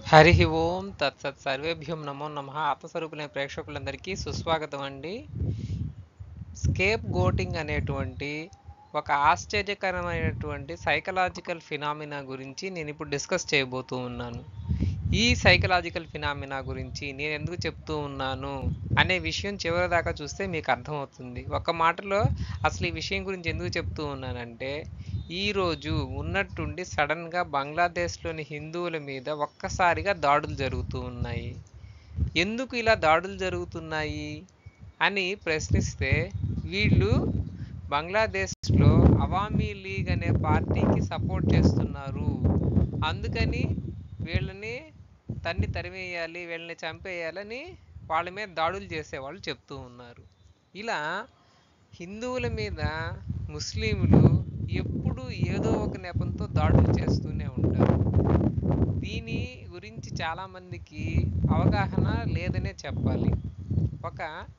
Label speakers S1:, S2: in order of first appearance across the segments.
S1: హరి ఓం తత్సత్ సర్వేభ్యం నమో నమ ఆత్మస్వరూపులైన ప్రేక్షకులందరికీ సుస్వాగతం అండి స్కేప్ గోటింగ్ అనేటువంటి ఒక ఆశ్చర్యకరమైనటువంటి సైకలాజికల్ ఫినామినా గురించి నేను ఇప్పుడు డిస్కస్ చేయబోతూ ఉన్నాను ఈ సైకలాజికల్ ఫినామినా గురించి నేను ఎందుకు చెప్తూ ఉన్నాను అనే విషయం చివరి దాకా చూస్తే మీకు అర్థమవుతుంది ఒక మాటలో అసలు ఈ విషయం గురించి ఎందుకు చెప్తూ ఉన్నానంటే ఈరోజు ఉన్నట్టుండి సడన్గా బంగ్లాదేశ్లోని హిందువుల మీద ఒక్కసారిగా దాడులు జరుగుతూ ఉన్నాయి ఎందుకు ఇలా దాడులు జరుగుతున్నాయి అని ప్రశ్నిస్తే వీళ్ళు బంగ్లాదేశ్లో అవామీ లీగ్ అనే పార్టీకి సపోర్ట్ చేస్తున్నారు అందుకని వీళ్ళని తన్ని తరిమేయాలి వీళ్ళని చంపేయాలని వాళ్ళ మీద దాడులు చేసేవాళ్ళు చెప్తూ ఉన్నారు ఇలా హిందువుల మీద ముస్లింలు ఎప్పుడు ఏదో ఒక నెపంతో దాడులు చేస్తూనే ఉంటారు దీని గురించి చాలామందికి అవగాహన లేదనే చెప్పాలి ఒక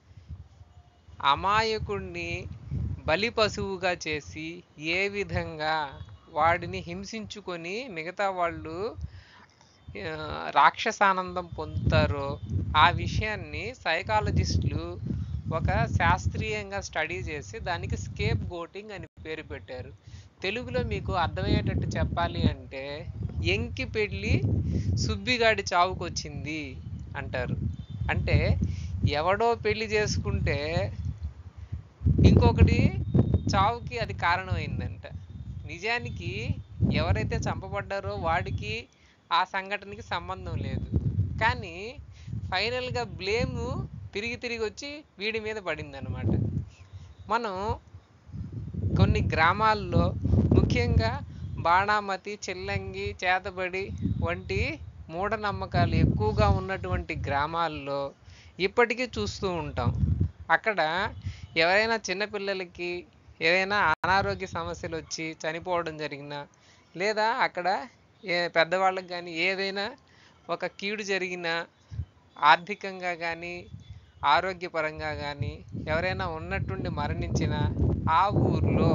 S1: అమాయకుడిని బలి పశువుగా చేసి ఏ విధంగా వాడిని హింసించుకొని మిగతా వాళ్ళు ఆ, రాక్షసానందం పొందుతారో ఆ విషయాన్ని సైకాలజిస్టులు ఒక శాస్త్రీయంగా స్టడీ చేసి దానికి స్కేప్ గోటింగ్ అని పేరు పెట్టారు తెలుగులో మీకు అర్థమయ్యేటట్టు చెప్పాలి అంటే ఎంకి పెళ్ళి సుబ్బిగాడి చావుకొచ్చింది అంటారు అంటే ఎవడో పెళ్లి చేసుకుంటే ఇంకొకటి చావుకి అది కారణమైందంట నిజానికి ఎవరైతే చంపబడ్డారో వాడికి ఆ సంఘటనకి సంబంధం లేదు కానీ ఫైనల్గా బ్లేమ్ తిరిగి తిరిగి వచ్చి వీడి మీద పడింది అనమాట మనం కొన్ని గ్రామాల్లో ముఖ్యంగా బాణామతి చెల్లంగి చేతబడి వంటి మూఢనమ్మకాలు ఎక్కువగా ఉన్నటువంటి గ్రామాల్లో ఇప్పటికీ చూస్తూ ఉంటాం అక్కడ ఎవరైనా చిన్నపిల్లలకి ఏదైనా అనారోగ్య సమస్యలు వచ్చి చనిపోవడం జరిగినా లేదా అక్కడ ఏ పెద్దవాళ్ళకి కానీ ఏదైనా ఒక కీడు జరిగినా ఆర్థికంగా కానీ ఆరోగ్యపరంగా కానీ ఎవరైనా ఉన్నట్టుండి మరణించిన ఆ ఊర్లో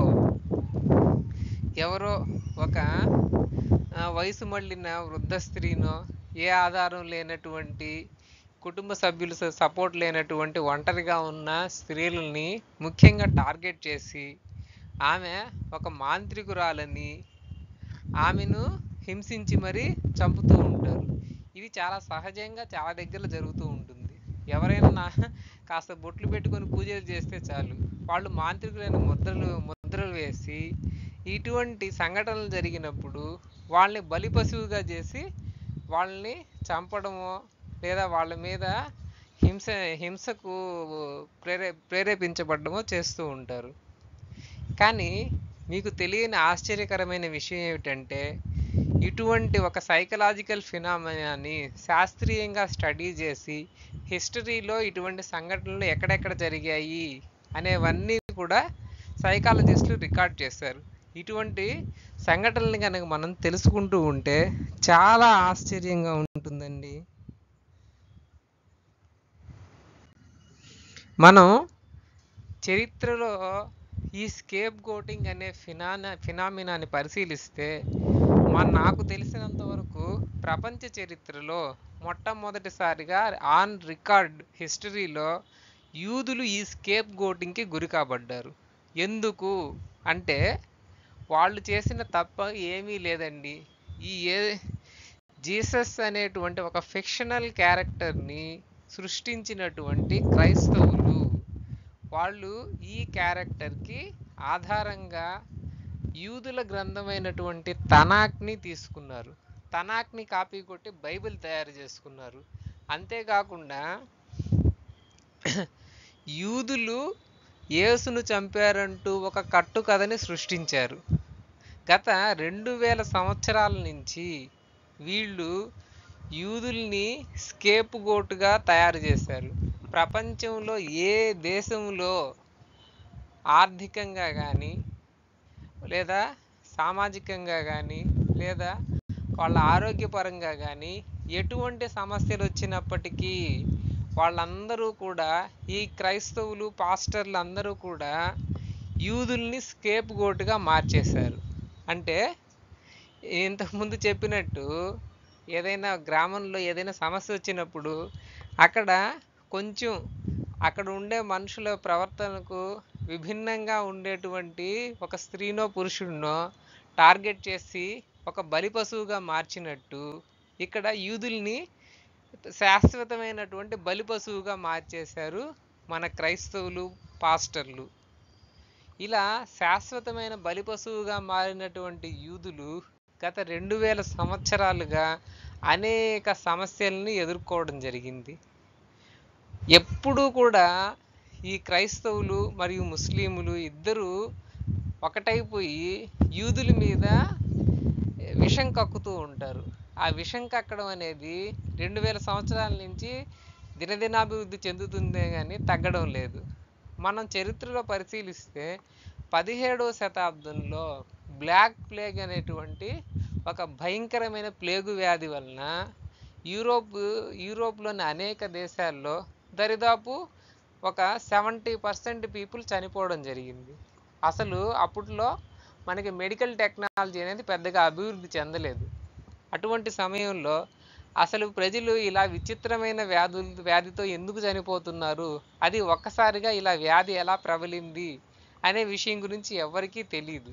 S1: ఎవరో ఒక ఆ, వయసు మళ్ళిన వృద్ధ స్త్రీనో ఏ ఆధారం లేనటువంటి కుటుంబ సభ్యులు సపోర్ట్ లేనటువంటి ఒంటరిగా ఉన్న స్త్రీలని ముఖ్యంగా టార్గెట్ చేసి ఆమె ఒక మాంత్రికురాలని ఆమెను హింసించి మరీ చంపుతూ ఉంటారు ఇది చాలా సహజంగా చాలా దగ్గర జరుగుతూ ఉంటుంది ఎవరైనా నా కాస్త బొట్లు పెట్టుకొని పూజలు చేస్తే చాలు వాళ్ళు మాంత్రికులైన ముద్రలు ముద్రలు వేసి ఇటువంటి సంఘటనలు జరిగినప్పుడు వాళ్ళని బలి పశువుగా చేసి వాళ్ళని చంపడమో లేదా వాళ్ళ మీద హింస హింసకు ప్రేరే ప్రేరేపించబడ్డమో చేస్తూ ఉంటారు కానీ మీకు తెలియని ఆశ్చర్యకరమైన విషయం ఏమిటంటే ఇటువంటి ఒక సైకలాజికల్ ఫినామినాని శాస్త్రీయంగా స్టడీ చేసి హిస్టరీలో ఇటువంటి సంఘటనలు ఎక్కడెక్కడ జరిగాయి అనేవన్నీ కూడా సైకాలజిస్టులు రికార్డ్ చేశారు ఇటువంటి సంఘటనలు కనుక మనం తెలుసుకుంటూ ఉంటే చాలా ఆశ్చర్యంగా ఉంటుందండి మనం చరిత్రలో ఈ స్కేప్ గోటింగ్ అనే ఫినానా ఫినామినాని పరిశీలిస్తే మన నాకు తెలిసినంత వరకు ప్రపంచ చరిత్రలో మొట్టమొదటిసారిగా ఆన్ రికార్డ్ హిస్టరీలో యూదులు ఈ స్కేప్ గోటింగ్కి గురి కాబడ్డారు ఎందుకు అంటే వాళ్ళు చేసిన తప్ప ఏమీ లేదండి ఈ ఏ జీసస్ అనేటువంటి ఒక ఫిక్షనల్ క్యారెక్టర్ని సృష్టించినటువంటి క్రైస్తవులు వాళ్ళు ఈ క్యారెక్టర్కి ఆధారంగా యూదుల గ్రంథమైనటువంటి తనాక్ని తీసుకున్నారు తనాక్ని కాపీ కొట్టి బైబిల్ తయారు చేసుకున్నారు అంతేకాకుండా యూదులు యేసును చంపారంటూ ఒక కట్టుకథని సృష్టించారు గత రెండు వేల సంవత్సరాల నుంచి వీళ్ళు యూదుల్ని స్కేప్ గోటుగా తయారు చేశారు ప్రపంచంలో ఏ దేశంలో ఆర్థికంగా కానీ లేదా సామాజికంగా కానీ లేదా వాళ్ళ ఆరోగ్యపరంగా కానీ ఎటువంటి సమస్యలు వచ్చినప్పటికీ వాళ్ళందరూ కూడా ఈ క్రైస్తవులు పాస్టర్లు అందరూ కూడా యూదుల్ని స్కేప్ గోటుగా మార్చేశారు అంటే ఇంతకుముందు చెప్పినట్టు ఏదైనా గ్రామంలో ఏదైనా సమస్య వచ్చినప్పుడు అక్కడ కొంచెం అక్కడ ఉండే మనుషుల ప్రవర్తనకు విభిన్నంగా ఉండేటువంటి ఒక స్త్రీనో పురుషుడినో టార్గెట్ చేసి ఒక బలి పశువుగా మార్చినట్టు ఇక్కడ యూదుల్ని శాశ్వతమైనటువంటి బలి పశువుగా మార్చేశారు మన క్రైస్తవులు పాస్టర్లు ఇలా శాశ్వతమైన బలి పశువుగా మారినటువంటి యూదులు గత రెండు వేల సంవత్సరాలుగా అనేక సమస్యల్ని ఎదుర్కోవడం జరిగింది ఎప్పుడూ కూడా ఈ క్రైస్తవులు మరియు ముస్లింలు ఇద్దరూ ఒకటైపోయి యూదుల మీద విషం కక్కుతూ ఉంటారు ఆ విషం కక్కడం అనేది రెండు వేల సంవత్సరాల నుంచి దినదినాభివృద్ధి చెందుతుందే కానీ తగ్గడం లేదు మనం చరిత్రలో పరిశీలిస్తే పదిహేడవ శతాబ్దంలో బ్లాక్ ప్లేగ్ అనేటువంటి ఒక భయంకరమైన ప్లేగు వ్యాధి వలన యూరోప్ యూరోప్లోని అనేక దేశాల్లో దరిదాపు ఒక సెవెంటీ పర్సెంట్ పీపుల్ చనిపోవడం జరిగింది అసలు అప్పట్లో మనకి మెడికల్ టెక్నాలజీ అనేది పెద్దగా అభివృద్ధి చెందలేదు అటువంటి సమయంలో అసలు ప్రజలు ఇలా విచిత్రమైన వ్యాధులు వ్యాధితో ఎందుకు చనిపోతున్నారు అది ఒక్కసారిగా ఇలా వ్యాధి ఎలా ప్రబలింది అనే విషయం గురించి ఎవరికీ తెలియదు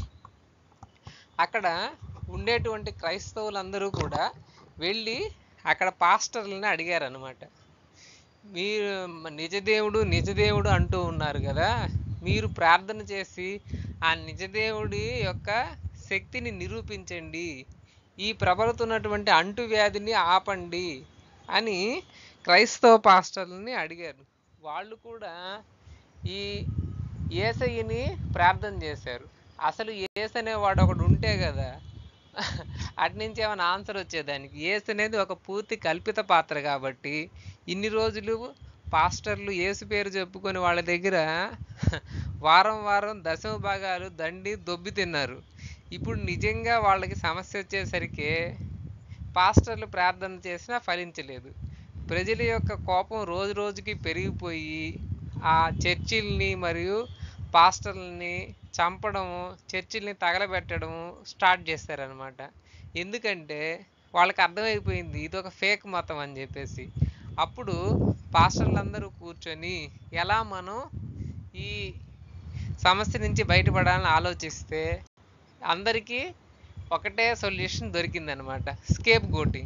S1: అక్కడ ఉండేటువంటి క్రైస్తవులందరూ కూడా వెళ్ళి అక్కడ పాస్టర్లని అడిగారు అనమాట మీరు నిజదేవుడు నిజదేవుడు అంటూ ఉన్నారు కదా మీరు ప్రార్థన చేసి ఆ నిజదేవుడి యొక్క శక్తిని నిరూపించండి ఈ ప్రబలుతున్నటువంటి అంటువ్యాధిని ఆపండి అని క్రైస్తవ పాస్టర్లని అడిగారు వాళ్ళు కూడా ఈ ఏసయ్యని ప్రార్థన చేశారు అసలు ఏసు అనేవాడు ఒకడు ఉంటే కదా అటు నుంచి ఏమైనా ఆన్సర్ వచ్చేదానికి ఏసు అనేది ఒక పూర్తి కల్పిత పాత్ర కాబట్టి ఇన్ని రోజులు పాస్టర్లు ఏసు పేరు చెప్పుకొని వాళ్ళ దగ్గర వారం వారం దశమ భాగాలు దండి దొబ్బి తిన్నారు ఇప్పుడు నిజంగా వాళ్ళకి సమస్య వచ్చేసరికి పాస్టర్లు ప్రార్థన చేసినా ఫలించలేదు ప్రజల యొక్క కోపం రోజు రోజుకి పెరిగిపోయి ఆ చర్చిల్ని మరియు పాస్టర్లని చంపడము చర్చిల్ని తగలబెట్టడము స్టార్ట్ చేశారనమాట ఎందుకంటే వాళ్ళకి అర్థమైపోయింది ఇది ఒక ఫేక్ మతం అని చెప్పేసి అప్పుడు పాస్టర్లందరూ కూర్చొని ఎలా మనం ఈ సమస్య నుంచి బయటపడాలని ఆలోచిస్తే అందరికీ ఒకటే సొల్యూషన్ దొరికిందనమాట స్కేప్ గోటింగ్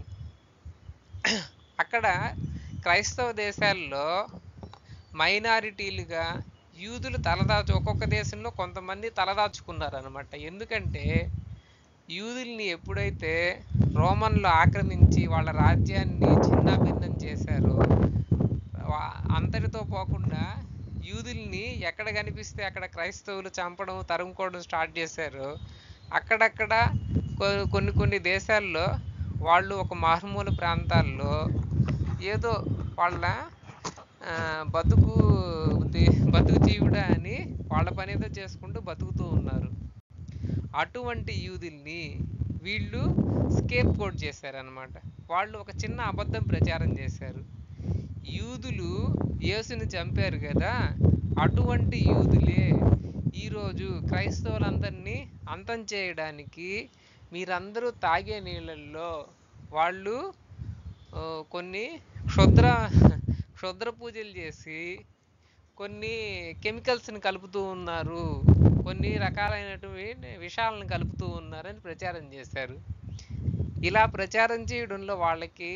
S1: అక్కడ క్రైస్తవ దేశాల్లో మైనారిటీలుగా యూదులు తలదాచు ఒక్కొక్క దేశంలో కొంతమంది తలదాచుకున్నారనమాట ఎందుకంటే యూదుల్ని ఎప్పుడైతే రోమన్లు ఆక్రమించి వాళ్ళ రాజ్యాన్ని చిన్నాభిన్నం చేశారో వా- అంతటితో పోకుండా యూదుల్ని ఎక్కడ కనిపిస్తే అక్కడ క్రైస్తవులు చంపడం తరుముకోవడం స్టార్ట్ చేశారు అక్కడక్కడ కొ- కొన్ని కొన్ని దేశాల్లో వాళ్ళు ఒక మారుమూల ప్రాంతాల్లో ఏదో వాళ్ళ ఆ, బతుకు ది- బతుకు జీవుడా అని వాళ్ళ పని ఏదో చేసుకుంటూ బతుకుతూ ఉన్నారు అటువంటి యూదుల్ని వీళ్ళు స్కేప్ కోడ్ చేశారనమాట వాళ్ళు ఒక చిన్న అబద్ధం ప్రచారం చేశారు యూదులు యేసుని చంపారు కదా అటువంటి యూదులే ఈరోజు క్రైస్తవులందరినీ అంతం చేయడానికి మీరందరూ తాగే నీళ్ళల్లో వాళ్ళు ఆ, కొన్ని క్షుద్ర క్షుద్ర పూజలు చేసి కొన్ని కెమికల్స్ని కలుపుతూ ఉన్నారు కొన్ని రకాలైనటువంటి విషాలను కలుపుతూ ఉన్నారని ప్రచారం చేశారు ఇలా ప్రచారం చేయడంలో వాళ్ళకి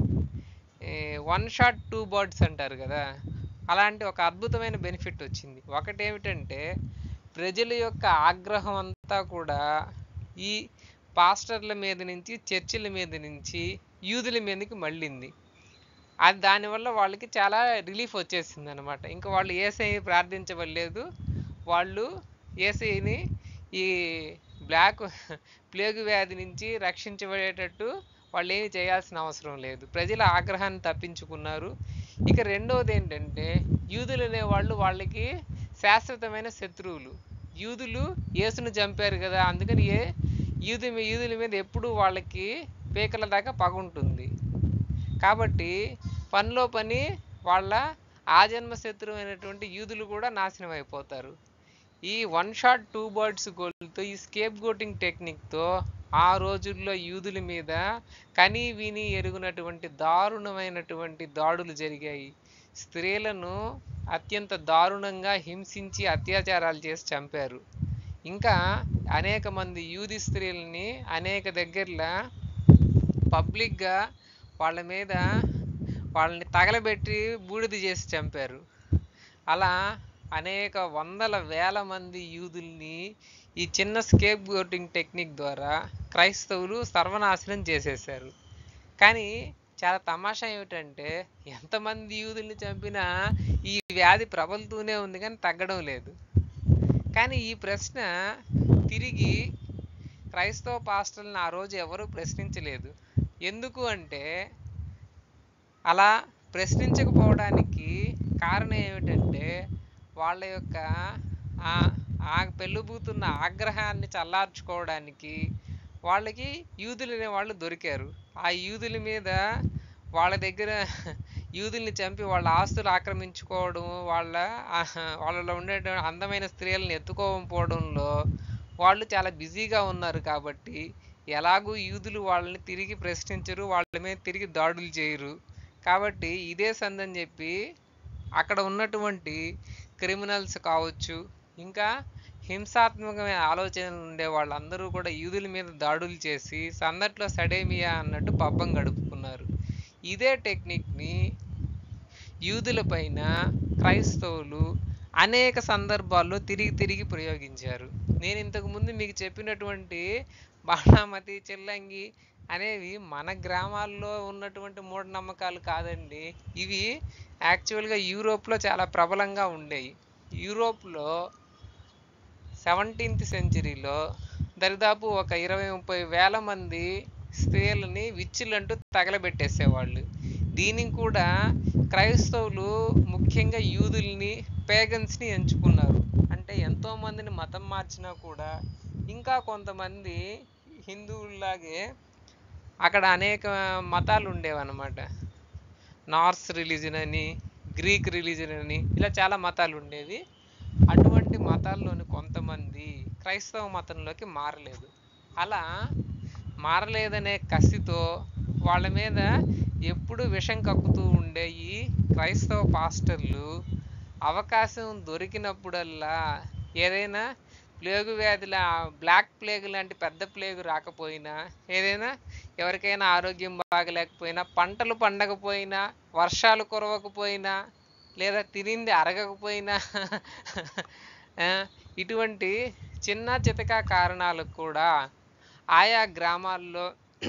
S1: వన్ షాట్ టూ బర్డ్స్ అంటారు కదా అలాంటి ఒక అద్భుతమైన బెనిఫిట్ వచ్చింది ఒకటి ఏమిటంటే ప్రజల యొక్క ఆగ్రహం అంతా కూడా ఈ పాస్టర్ల మీద నుంచి చర్చిల మీద నుంచి యూదుల మీదకి మళ్ళింది అది దానివల్ల వాళ్ళకి చాలా రిలీఫ్ వచ్చేసింది అనమాట ఇంకా వాళ్ళు ఏసై ప్రార్థించవలేదు వాళ్ళు ఏసైని ఈ బ్లాక్ ప్లేగు వ్యాధి నుంచి రక్షించబడేటట్టు వాళ్ళు ఏమి చేయాల్సిన అవసరం లేదు ప్రజల ఆగ్రహాన్ని తప్పించుకున్నారు ఇక రెండవది ఏంటంటే యూదులు అనేవాళ్ళు వాళ్ళకి శాశ్వతమైన శత్రువులు యూదులు యేసును చంపారు కదా అందుకని ఏ యూదు మీ- యూదుల మీద ఎప్పుడూ వాళ్ళకి పీకల దాకా పగ ఉంటుంది కాబట్టి పనిలో పని వాళ్ళ ఆజన్మ శత్రువు అయినటువంటి యూదులు కూడా నాశనం అయిపోతారు ఈ వన్ షాట్ టూ బర్డ్స్ గోల్తో ఈ స్కేప్ గోటింగ్ టెక్నిక్తో ఆ రోజుల్లో యూదుల మీద కని విని ఎరుగునటువంటి దారుణమైనటువంటి దాడులు జరిగాయి స్త్రీలను అత్యంత దారుణంగా హింసించి అత్యాచారాలు చేసి చంపారు ఇంకా అనేక మంది యూది స్త్రీలని అనేక దగ్గరలో పబ్లిక్గా వాళ్ళ మీద వాళ్ళని తగలబెట్టి బూడిద చేసి చంపారు అలా అనేక వందల వేల మంది యూదుల్ని ఈ చిన్న స్కేప్ గోటింగ్ టెక్నిక్ ద్వారా క్రైస్తవులు సర్వనాశనం చేసేసారు కానీ చాలా తమాషా ఏమిటంటే ఎంతమంది యూదుల్ని చంపినా ఈ వ్యాధి ప్రబలుతూనే ఉంది కానీ తగ్గడం లేదు కానీ ఈ ప్రశ్న తిరిగి క్రైస్తవ పాస్టర్లను ఆ రోజు ఎవరూ ప్రశ్నించలేదు ఎందుకు అంటే అలా ప్రశ్నించకపోవడానికి కారణం ఏమిటంటే వాళ్ళ యొక్క ఆ ఆ పెళ్ళుబూతున్న ఆగ్రహాన్ని చల్లార్చుకోవడానికి వాళ్ళకి యూదులు అనే వాళ్ళు దొరికారు ఆ యూదుల మీద వాళ్ళ దగ్గర యూదుల్ని చంపి వాళ్ళ ఆస్తులు ఆక్రమించుకోవడం వాళ్ళ వాళ్ళలో ఉండే అందమైన స్త్రీలను ఎత్తుకోకపోవడంలో వాళ్ళు చాలా బిజీగా ఉన్నారు కాబట్టి ఎలాగూ యూదులు వాళ్ళని తిరిగి ప్రశ్నించరు వాళ్ళ మీద తిరిగి దాడులు చేయరు కాబట్టి ఇదే సందని చెప్పి అక్కడ ఉన్నటువంటి క్రిమినల్స్ కావచ్చు ఇంకా హింసాత్మకమైన ఆలోచనలు ఉండే వాళ్ళందరూ కూడా యూదుల మీద దాడులు చేసి సందట్లో సడేమియా అన్నట్టు పబ్బం గడుపుకున్నారు ఇదే టెక్నిక్ని యూదుల పైన క్రైస్తవులు అనేక సందర్భాల్లో తిరిగి తిరిగి ప్రయోగించారు నేను ఇంతకు ముందు మీకు చెప్పినటువంటి బాణామతి చిల్లంగి అనేవి మన గ్రామాల్లో ఉన్నటువంటి మూఢనమ్మకాలు కాదండి ఇవి యాక్చువల్గా యూరోప్లో చాలా ప్రబలంగా ఉండేవి యూరోప్లో సెవెంటీన్త్ సెంచరీలో దరిదాపు ఒక ఇరవై ముప్పై వేల మంది స్త్రీలని విచ్చులంటూ తగలబెట్టేసేవాళ్ళు దీనికి కూడా క్రైస్తవులు ముఖ్యంగా యూదుల్ని పేగన్స్ని ఎంచుకున్నారు అంటే ఎంతో మందిని మతం మార్చినా కూడా ఇంకా కొంతమంది హిందువుల్లాగే అక్కడ అనేక మతాలు ఉండేవన్నమాట నార్స్ రిలీజన్ అని గ్రీక్ రిలీజన్ అని ఇలా చాలా మతాలు ఉండేవి అటువంటి మతాల్లోని కొంతమంది క్రైస్తవ మతంలోకి మారలేదు అలా మారలేదనే కసితో వాళ్ళ మీద ఎప్పుడు విషం కక్కుతూ ఉండే ఈ క్రైస్తవ పాస్టర్లు అవకాశం దొరికినప్పుడల్లా ఏదైనా ప్లేగు వ్యాధిలా బ్లాక్ ప్లేగ్ లాంటి పెద్ద ప్లేగు రాకపోయినా ఏదైనా ఎవరికైనా ఆరోగ్యం బాగలేకపోయినా పంటలు పండకపోయినా వర్షాలు కురవకపోయినా లేదా తినింది అరగకపోయినా ఆ, ఇటువంటి చిన్న చితక కారణాలకు కూడా ఆయా గ్రామాల్లో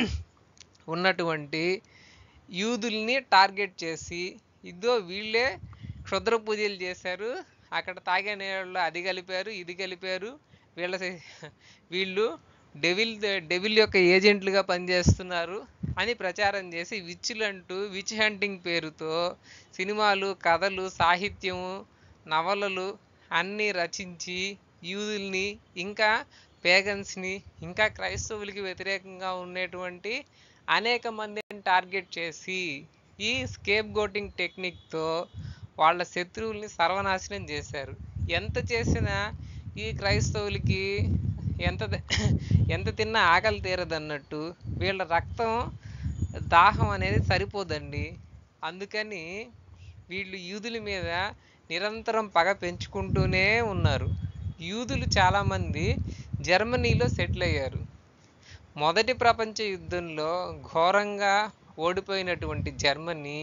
S1: ఉన్నటువంటి యూదుల్ని టార్గెట్ చేసి ఇదో వీళ్ళే క్షుద్ర పూజలు చేశారు అక్కడ తాగే నీళ్ళలో అది కలిపారు ఇది కలిపారు వీళ్ళ వీళ్ళు డెవిల్ డెవిల్ యొక్క ఏజెంట్లుగా పనిచేస్తున్నారు అని ప్రచారం చేసి విచ్చులంటూ విచ్ హంటింగ్ పేరుతో సినిమాలు కథలు సాహిత్యము నవలలు అన్నీ రచించి యూదుల్ని ఇంకా పేగన్స్ని ఇంకా క్రైస్తవులకి వ్యతిరేకంగా ఉండేటువంటి అనేక మందిని టార్గెట్ చేసి ఈ స్కేప్ గోటింగ్ టెక్నిక్తో వాళ్ళ శత్రువుల్ని సర్వనాశనం చేశారు ఎంత చేసినా ఈ క్రైస్తవులకి ఎంత ద- ఎంత తిన్నా ఆకలి తీరదన్నట్టు వీళ్ళ రక్తం దాహం అనేది సరిపోదండి అందుకని వీళ్ళు యూదుల మీద నిరంతరం పగ పెంచుకుంటూనే ఉన్నారు యూదులు చాలామంది జర్మనీలో సెటిల్ అయ్యారు మొదటి ప్రపంచ యుద్ధంలో ఘోరంగా ఓడిపోయినటువంటి జర్మనీ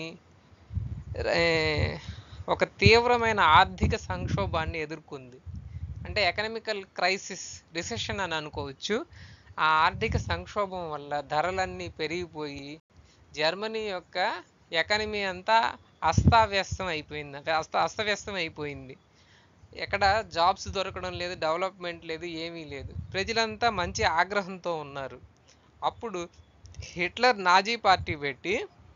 S1: ఏ, ఒక తీవ్రమైన ఆర్థిక సంక్షోభాన్ని ఎదుర్కొంది అంటే ఎకనామికల్ క్రైసిస్ రిసెషన్ అని అనుకోవచ్చు ఆ ఆర్థిక సంక్షోభం వల్ల ధరలన్నీ పెరిగిపోయి జర్మనీ యొక్క ఎకానమీ అంతా అస్తావ్యస్తం అయిపోయింది అంటే అస్త అస్తవ్యస్తం అయిపోయింది ఎక్కడ జాబ్స్ దొరకడం లేదు డెవలప్మెంట్ లేదు ఏమీ లేదు ప్రజలంతా మంచి ఆగ్రహంతో ఉన్నారు అప్పుడు హిట్లర్ నాజీ పార్టీ పెట్టి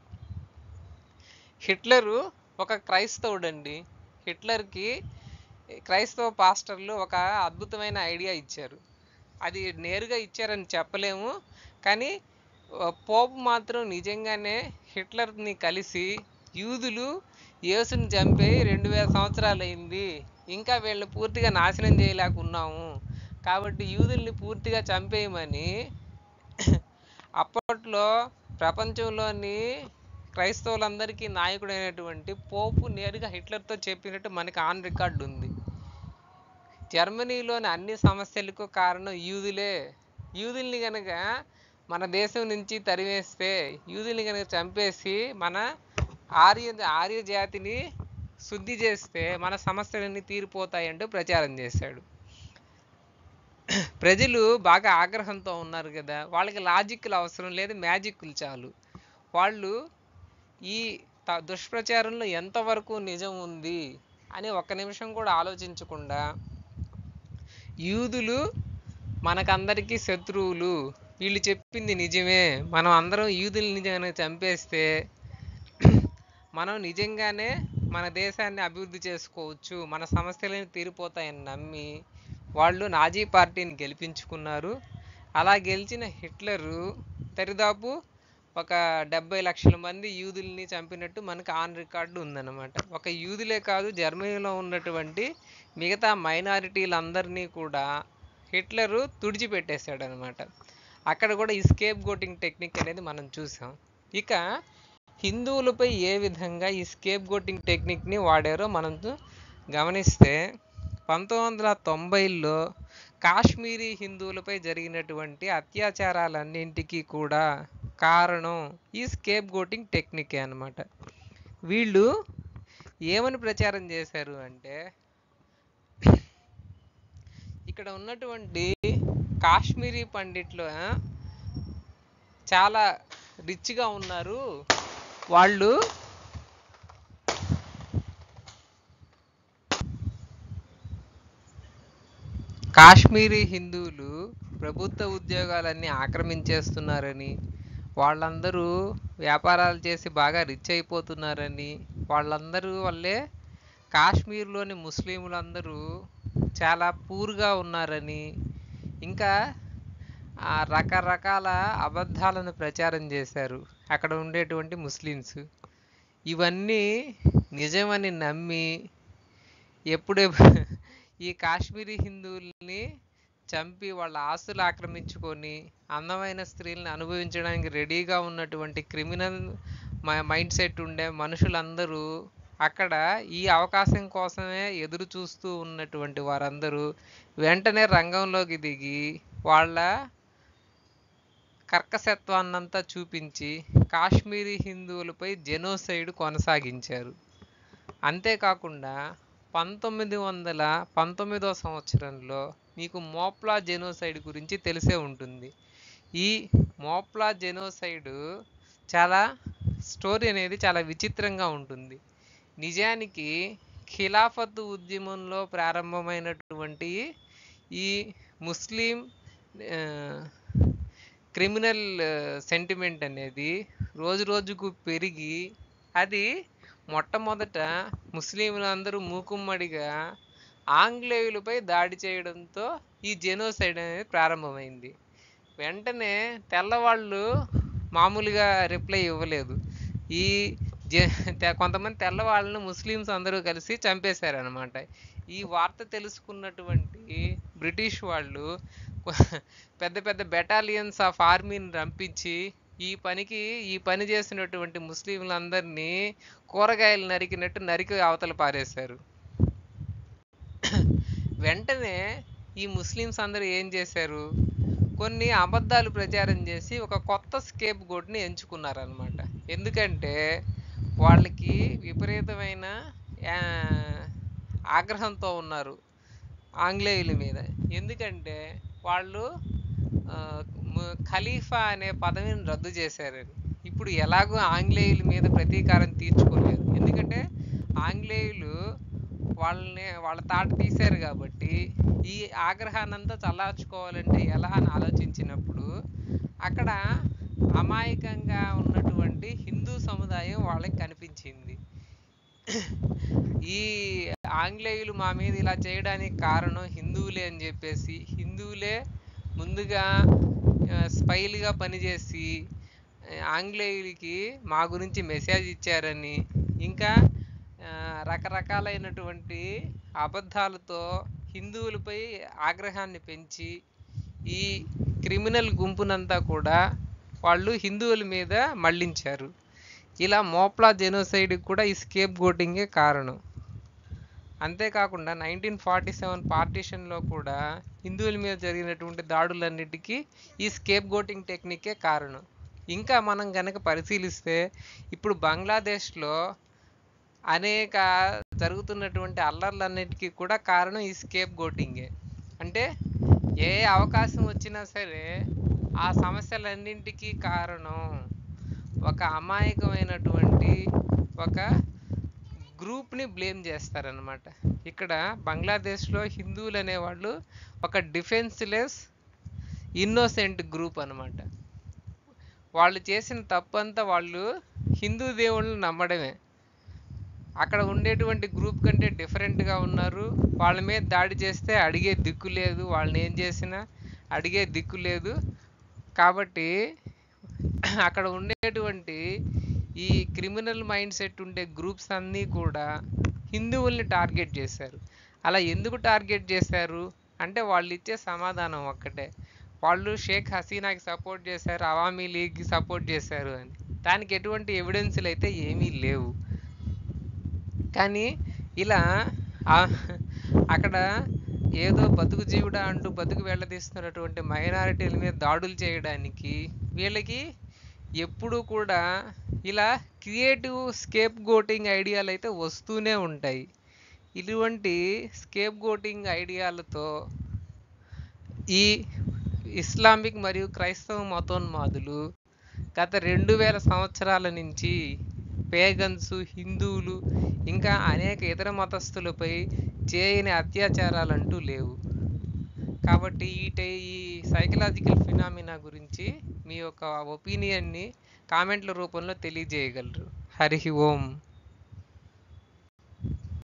S1: హిట్లరు ఒక క్రైస్తవుడండి హిట్లర్కి క్రైస్తవ పాస్టర్లు ఒక అద్భుతమైన ఐడియా ఇచ్చారు అది నేరుగా ఇచ్చారని చెప్పలేము కానీ ఆ, పోపు మాత్రం నిజంగానే హిట్లర్ని కలిసి యూదులు యేసుని చంపి రెండు వేల సంవత్సరాలు అయింది ఇంకా వీళ్ళని పూర్తిగా నాశనం చేయలేకున్నాము కాబట్టి యూదుల్ని పూర్తిగా చంపేయమని అప్పట్లో ప్రపంచంలోని క్రైస్తవులందరికీ నాయకుడైనటువంటి పోపు నేరుగా హిట్లర్తో చెప్పినట్టు మనకి ఆన్ రికార్డు ఉంది జర్మనీలోని అన్ని సమస్యలకు కారణం యూదులే యూదుల్ని కనుక మన దేశం నుంచి తరివేస్తే యూదుల్ని కనుక చంపేసి మన ఆర్య ఆర్య జాతిని శుద్ధి చేస్తే మన సమస్యలన్నీ తీరిపోతాయంటూ ప్రచారం చేశాడు ప్రజలు బాగా ఆగ్రహంతో ఉన్నారు కదా వాళ్ళకి లాజిక్లు అవసరం లేదు మ్యాజిక్లు చాలు వాళ్ళు ఈ త- దుష్ప్రచారంలో ఎంతవరకు నిజం ఉంది అని ఒక్క నిమిషం కూడా ఆలోచించకుండా యూదులు మనకందరికీ శత్రువులు వీళ్ళు చెప్పింది నిజమే మనం అందరం యూదుల్ని కనుక చంపేస్తే మనం నిజంగానే మన దేశాన్ని అభివృద్ధి చేసుకోవచ్చు మన సమస్యలను తీరిపోతాయని నమ్మి వాళ్ళు నాజీ పార్టీని గెలిపించుకున్నారు అలా గెలిచిన హిట్లరు దరిదాపు ఒక డెబ్బై లక్షల మంది యూదుల్ని చంపినట్టు మనకు ఆన్ రికార్డు ఉందన్నమాట ఒక యూదులే కాదు జర్మనీలో ఉన్నటువంటి మిగతా మైనారిటీలందరినీ కూడా హిట్లరు తుడిచిపెట్టేశాడు అనమాట అక్కడ కూడా ఈ స్కేప్ గోటింగ్ టెక్నిక్ అనేది మనం చూసాం ఇక హిందువులపై ఏ విధంగా ఈ స్కేప్ గోటింగ్ టెక్నిక్ని వాడారో మనం గమనిస్తే పంతొమ్మిది వందల తొంభైలో కాశ్మీరీ హిందువులపై జరిగినటువంటి అత్యాచారాలన్నింటికీ కూడా కారణం ఈ స్కేప్ గోటింగ్ టెక్నికే అన్నమాట వీళ్ళు ఏమని ప్రచారం చేశారు అంటే ఇక్కడ ఉన్నటువంటి కాశ్మీరీ పండిట్లు ఆ, చాలా రిచ్గా ఉన్నారు వాళ్ళు కాశ్మీరీ హిందువులు ప్రభుత్వ ఉద్యోగాలన్నీ ఆక్రమించేస్తున్నారని వాళ్ళందరూ వ్యాపారాలు చేసి బాగా రిచ్ అయిపోతున్నారని వాళ్ళందరూ వల్లే కాశ్మీర్లోని ముస్లింలందరూ చాలా పూర్గా ఉన్నారని ఇంకా ఆ రకరకాల అబద్ధాలను ప్రచారం చేశారు అక్కడ ఉండేటువంటి ముస్లిమ్స్ ఇవన్నీ నిజమని నమ్మి ఎప్పుడే ఈ కాశ్మీరీ హిందువుల్ని చంపి వాళ్ళ ఆస్తులు ఆక్రమించుకొని అందమైన స్త్రీలను అనుభవించడానికి రెడీగా ఉన్నటువంటి క్రిమినల్ మైండ్ సెట్ ఉండే మనుషులందరూ అక్కడ ఈ అవకాశం కోసమే ఎదురు చూస్తూ ఉన్నటువంటి వారందరూ వెంటనే రంగంలోకి దిగి వాళ్ళ కర్కశత్వాన్నంతా చూపించి కాశ్మీరీ హిందువులపై జెనోసైడ్ కొనసాగించారు అంతేకాకుండా పంతొమ్మిది వందల పంతొమ్మిదో సంవత్సరంలో మీకు మోప్లా జెనోసైడ్ గురించి తెలిసే ఉంటుంది ఈ మోప్లా జెనోసైడ్ చాలా స్టోరీ అనేది చాలా విచిత్రంగా ఉంటుంది నిజానికి ఖిలాఫత్ ఉద్యమంలో ప్రారంభమైనటువంటి ఈ ముస్లిం ఆ, క్రిమినల్ సెంటిమెంట్ అనేది రోజు రోజుకు పెరిగి అది మొట్టమొదట ముస్లింలందరూ మూకుమ్మడిగా ఆంగ్లేయులపై దాడి చేయడంతో ఈ జెనోసైడ్ అనేది ప్రారంభమైంది వెంటనే తెల్లవాళ్ళు మామూలుగా రిప్లై ఇవ్వలేదు ఈ జె తె- కొంతమంది తెల్లవాళ్ళను ముస్లిమ్స్ అందరూ కలిసి చంపేశారనమాట ఈ వార్త తెలుసుకున్నటువంటి బ్రిటిష్ వాళ్ళు కొ- పెద్ద పెద్ద బెటాలియన్స్ ఆఫ్ ఆర్మీని రంపించి ఈ పనికి ఈ పని చేసినటువంటి ముస్లింలందరినీ కూరగాయలు నరికినట్టు నరికి అవతల పారేశారు వెంటనే ఈ ముస్లిమ్స్ అందరూ ఏం చేశారు కొన్ని అబద్ధాలు ప్రచారం చేసి ఒక కొత్త స్కేప్ గోడ్ని ఎంచుకున్నారనమాట ఎందుకంటే వాళ్ళకి విపరీతమైన ఆ, ఆగ్రహంతో ఉన్నారు ఆంగ్లేయుల మీద ఎందుకంటే వాళ్ళు ఆ, ము- ఖలీఫా అనే పదవిని రద్దు చేశారని ఇప్పుడు ఎలాగో ఆంగ్లేయుల మీద ప్రతీకారం తీర్చుకోలేరు ఎందుకంటే ఆంగ్లేయులు వాళ్ళని వాళ్ళ తాట తీశారు కాబట్టి ఈ ఆగ్రహాన్నంతా చల్లార్చుకోవాలంటే ఎలా అని ఆలోచించినప్పుడు అక్కడ అమాయకంగా ఉన్నటువంటి హిందూ సముదాయం వాళ్ళకి కనిపించింది ఈ ఆంగ్లేయులు మా మీద ఇలా చేయడానికి కారణం హిందువులే అని చెప్పేసి హిందువులే ముందుగా ఆ, స్పైలుగా పనిచేసి ఆ, ఆంగ్లేయులకి మా గురించి మెసేజ్ ఇచ్చారని ఇంకా ఆ, రకరకాలైనటువంటి అబద్ధాలతో హిందువులపై ఆగ్రహాన్ని పెంచి ఈ క్రిమినల్ గుంపునంతా కూడా వాళ్ళు హిందువుల మీద మళ్లించారు ఇలా మోప్లా జెనోసైడ్కి కూడా ఈ స్కేప్ గోటింగే కారణం అంతేకాకుండా నైన్టీన్ ఫార్టీ సెవెన్ పార్టీషన్లో కూడా హిందువుల మీద జరిగినటువంటి దాడులన్నిటికీ ఈ స్కేప్ గోటింగ్ టెక్నికే కారణం ఇంకా మనం గనక పరిశీలిస్తే ఇప్పుడు బంగ్లాదేశ్లో అనేక జరుగుతున్నటువంటి అల్లర్లన్నిటికీ కూడా కారణం ఈ స్కేప్ గోటింగే అంటే ఏ అవకాశం వచ్చినా సరే ఆ సమస్యలన్నింటికీ కారణం ఒక అమాయకమైనటువంటి ఒక గ్రూప్ని బ్లేమ్ చేస్తారనమాట ఇక్కడ బంగ్లాదేశ్లో హిందువులు అనేవాళ్ళు ఒక డిఫెన్స్లెస్ ఇన్నోసెంట్ గ్రూప్ అనమాట వాళ్ళు చేసిన తప్పంతా వాళ్ళు హిందూ దేవుళ్ళని నమ్మడమే అక్కడ ఉండేటువంటి గ్రూప్ కంటే డిఫరెంట్గా ఉన్నారు వాళ్ళ మీద దాడి చేస్తే అడిగే దిక్కు లేదు వాళ్ళని ఏం చేసినా అడిగే దిక్కు లేదు కాబట్టి అక్కడ ఉండేటువంటి ఈ క్రిమినల్ మైండ్ సెట్ ఉండే గ్రూప్స్ అన్నీ కూడా హిందువుల్ని టార్గెట్ చేశారు అలా ఎందుకు టార్గెట్ చేశారు అంటే వాళ్ళు ఇచ్చే సమాధానం ఒక్కటే వాళ్ళు షేక్ హసీనాకి సపోర్ట్ చేశారు అవామీ లీగ్కి సపోర్ట్ చేశారు అని దానికి ఎటువంటి ఎవిడెన్స్లు అయితే ఏమీ లేవు కానీ ఇలా ఆ- అక్కడ ఏదో బతుకు జీవుడా అంటూ బతుకు వెళ్ళదీస్తున్నటువంటి మైనారిటీల మీద దాడులు చేయడానికి వీళ్ళకి ఎప్పుడూ కూడా ఇలా క్రియేటివ్ స్కేప్ గోటింగ్ ఐడియాలు అయితే వస్తూనే ఉంటాయి ఇటువంటి స్కేప్ గోటింగ్ ఐడియాలతో ఈ ఇస్లామిక్ మరియు క్రైస్తవ మతోన్మాదులు గత రెండు వేల సంవత్సరాల నుంచి పేగన్స్ హిందువులు ఇంకా అనేక ఇతర మతస్థులపై చేయని అత్యాచారాలంటూ లేవు కాబట్టి ఈ టై ఈ సైకలాజికల్ ఫినామినా గురించి మీ యొక్క ఒపీనియన్ని కామెంట్ల రూపంలో తెలియజేయగలరు హరి ఓం